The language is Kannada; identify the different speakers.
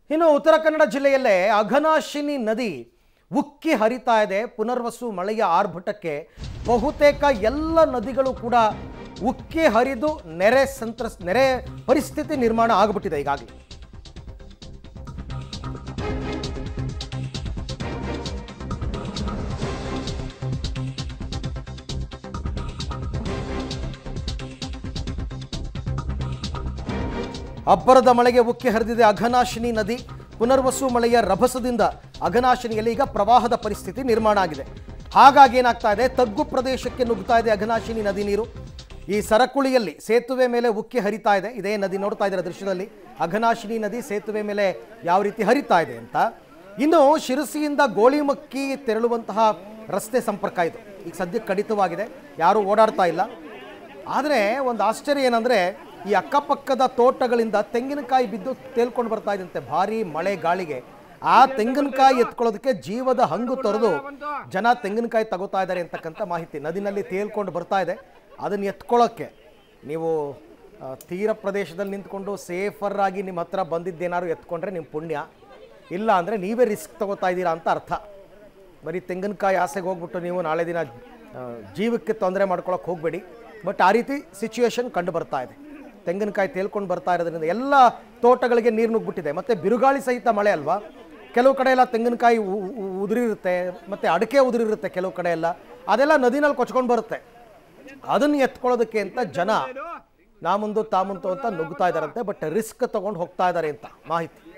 Speaker 1: ಇನ್ನು ಉತ್ತರ ಕನ್ನಡ ಜಿಲ್ಲೆಯಲ್ಲೇ ಅಘನಾಶಿನಿ ನದಿ ಉಕ್ಕಿ ಹರಿತಾ ಇದೆ ಪುನರ್ವಸು ಮಳೆಯ ಆರ್ಭಟಕ್ಕೆ ಬಹುತೇಕ ಎಲ್ಲ ನದಿಗಳು ಕೂಡ ಉಕ್ಕಿ ಹರಿದು ನೆರೆ ಸಂತ್ರಸ್ ನೆರೆ ಪರಿಸ್ಥಿತಿ ನಿರ್ಮಾಣ ಆಗಿಬಿಟ್ಟಿದೆ ಈಗಾಗಲೇ ಅಬ್ಬರದ ಮಳೆಗೆ ಉಕ್ಕಿ ಹರಿದಿದೆ ಅಘನಾಶಿನಿ ನದಿ ಪುನರ್ವಸು ಮಳೆಯ ರಭಸದಿಂದ ಅಘನಾಶಿನಿಯಲ್ಲಿ ಈಗ ಪ್ರವಾಹದ ಪರಿಸ್ಥಿತಿ ನಿರ್ಮಾಣ ಆಗಿದೆ ಹಾಗಾಗಿ ಏನಾಗ್ತಾ ಇದೆ ತಗ್ಗು ಪ್ರದೇಶಕ್ಕೆ ನುಗ್ತಾ ಇದೆ ಅಘನಾಶಿನಿ ನದಿ ನೀರು ಈ ಸರಕುಳಿಯಲ್ಲಿ ಸೇತುವೆ ಮೇಲೆ ಉಕ್ಕಿ ಹರಿತಾ ಇದೆ ಇದೇ ನದಿ ನೋಡ್ತಾ ಇದ್ದಾರೆ ದೃಶ್ಯದಲ್ಲಿ ಅಘನಾಶಿನಿ ನದಿ ಸೇತುವೆ ಮೇಲೆ ಯಾವ ರೀತಿ ಹರಿತಾ ಇದೆ ಅಂತ ಇನ್ನು ಶಿರಸಿಯಿಂದ ಗೋಳಿಮಕ್ಕಿ ತೆರಳುವಂತಹ ರಸ್ತೆ ಸಂಪರ್ಕ ಇದು ಈಗ ಸದ್ಯಕ್ಕೆ ಕಡಿತವಾಗಿದೆ ಯಾರೂ ಓಡಾಡ್ತಾ ಇಲ್ಲ ಆದರೆ ಒಂದು ಆಶ್ಚರ್ಯ ಏನಂದರೆ ಈ ಅಕ್ಕಪಕ್ಕದ ತೋಟಗಳಿಂದ ತೆಂಗಿನಕಾಯಿ ಬಿದ್ದು ತೇಲ್ಕೊಂಡು ಬರ್ತಾ ಇದಂತೆ ಭಾರಿ ಮಳೆ ಗಾಳಿಗೆ ಆ ತೆಂಗಿನಕಾಯಿ ಎತ್ಕೊಳ್ಳೋದಕ್ಕೆ ಜೀವದ ಹಂಗು ತೊರೆದು ಜನ ತೆಂಗಿನಕಾಯಿ ತಗೋತಾ ಇದ್ದಾರೆ ಅಂತಕ್ಕಂಥ ಮಾಹಿತಿ ನದಿನಲ್ಲಿ ತೇಲ್ಕೊಂಡು ಬರ್ತಾ ಇದೆ ಅದನ್ನು ಎತ್ಕೊಳ್ಳೋಕ್ಕೆ ನೀವು ಆ, ತೀರ ಪ್ರದೇಶದಲ್ಲಿ ನಿಂತ್ಕೊಂಡು ಸೇಫರ್ ಆಗಿ ನಿಮ್ಮ ಹತ್ರ ಬಂದಿದ್ದೇನಾದ್ರು ಎತ್ಕೊಂಡ್ರೆ ನಿಮ್ಮ ಪುಣ್ಯ ಇಲ್ಲ ಅಂದರೆ ನೀವೇ ರಿಸ್ಕ್ ತಗೋತಾ ಇದ್ದೀರಾ ಅಂತ ಅರ್ಥ ಬರೀ ತೆಂಗಿನಕಾಯಿ ಆಸೆಗೆ ಹೋಗ್ಬಿಟ್ಟು ನೀವು ನಾಳೆ ದಿನ ಆ, ಜೀವಕ್ಕೆ ತೊಂದರೆ ಮಾಡ್ಕೊಳಕ್ಕೆ ಹೋಗಬೇಡಿ ಬಟ್ ಆ ರೀತಿ ಸಿಚುವೇಶನ್ ಕಂಡು ಬರ್ತಾ ಇದೆ ತೆಂಗಿನಕಾಯಿ ತೇಲ್ಕೊಂಡು ಬರ್ತಾ ಇರೋದ್ರಿಂದ ಎಲ್ಲ ತೋಟಗಳಿಗೆ ನೀರು ನುಗ್ಬಿಟ್ಟಿದೆ ಮತ್ತು ಬಿರುಗಾಳಿ ಸಹಿತ ಮಳೆ ಅಲ್ವಾ ಕೆಲವು ಕಡೆ ಎಲ್ಲ ತೆಂಗಿನಕಾಯಿ ಉ- ಉ- ಉದುರಿರುತ್ತೆ ಮತ್ತು ಅಡಿಕೆ ಉದುರಿರುತ್ತೆ ಕೆಲವು ಕಡೆ ಎಲ್ಲ ಅದೆಲ್ಲ ನದಿನಲ್ಲಿ ಕೊಚ್ಕೊಂಡು ಬರುತ್ತೆ ಅದನ್ನು ಎತ್ಕೊಳ್ಳೋದಕ್ಕೆ ಅಂತ ಜನ ನಾ ಮುಂದು ತಾ ಮುಂತು ಅಂತ ನುಗ್ತಾ ಇದ್ದಾರಂತೆ ಬಟ್ ರಿಸ್ಕ್ ತಗೊಂಡು ಹೋಗ್ತಾ ಇದ್ದಾರೆ ಅಂತ ಮಾಹಿತಿ